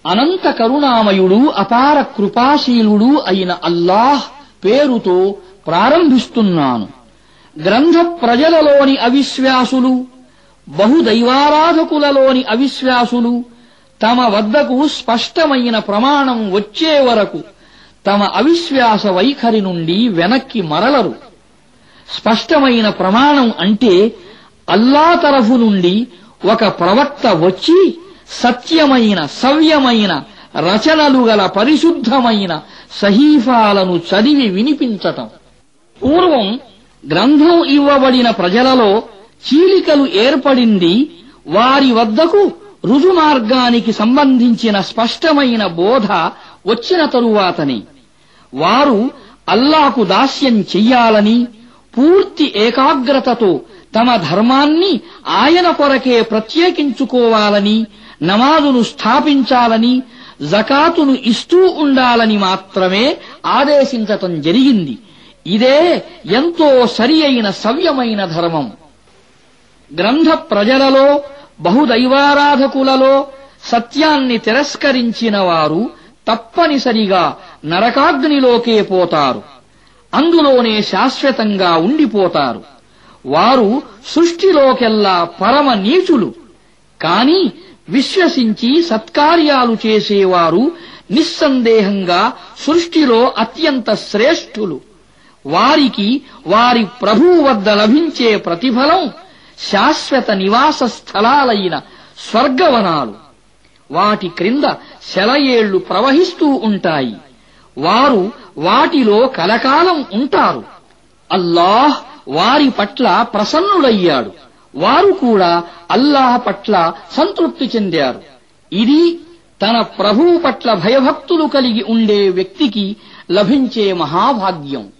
అనంత కరుణామయుడు అపార కృపాశీలుడు అయిన అల్లాహ్ పేరుతో ప్రారంభిస్తున్నాను గ్రంథ ప్రజలలోని అవిశ్వాసులు బహుదైవారాధకులలోని అవిశ్వాసులు తమ వద్దకు స్పష్టమైన ప్రమాణం వచ్చే వరకు తమ అవిశ్వాస వైఖరి నుండి వెనక్కి మరలరు స్పష్టమైన ప్రమాణం అంటే అల్లా తరఫు నుండి ఒక ప్రవక్త వచ్చి సత్యమైన సవ్యమైన రచనలు గల పరిశుద్ధమైన సహీఫాలను చదివి వినిపించటం పూర్వం గ్రంథం ఇవ్వబడిన ప్రజలలో చీలికలు ఏర్పడింది వారి వద్దకు రుజుమార్గానికి సంబంధించిన స్పష్టమైన బోధ వచ్చిన తరువాతనే వారు అల్లాకు దాస్యం చెయ్యాలని పూర్తి ఏకాగ్రతతో తమ ధర్మాన్ని ఆయన కొరకే ప్రత్యేకించుకోవాలని నమాజును స్థాపించాలని జకాతును ఇస్తూ ఉండాలని మాత్రమే ఆదేశించటం జరిగింది ఇదే ఎంతో సరి అయిన సవ్యమైన ధర్మం గ్రంథ ప్రజలలో బహుదైవారాధకులలో సత్యాన్ని తిరస్కరించిన వారు తప్పనిసరిగా నరకాగ్నిలోకే పోతారు అందులోనే శాశ్వతంగా ఉండిపోతారు వారు సృష్టిలోకెల్లా పరమ నీచులు కాని విశ్వసించి సత్కార్యాలు చేసేవారు నిస్సందేహంగా సృష్టిలో అత్యంత శ్రేష్ఠులు వారికి వారి ప్రభువు వద్ద లభించే ప్రతిఫలం శాశ్వత నివాస స్థలాలైన స్వర్గవనాలు వాటి క్రింద శలయేళ్లు ప్రవహిస్తూ ఉంటాయి వారు వాటిలో కలకాలం ఉంటారు అల్లాహ్ వారి పట్ల ప్రసన్నుడయ్యాడు వారు కూడా అల్లాహ్ పట్ల సంతృప్తి చెందారు ఇది తన ప్రభువు పట్ల భయభక్తులు కలిగి ఉండే వ్యక్తికి లభించే మహాభాగ్యం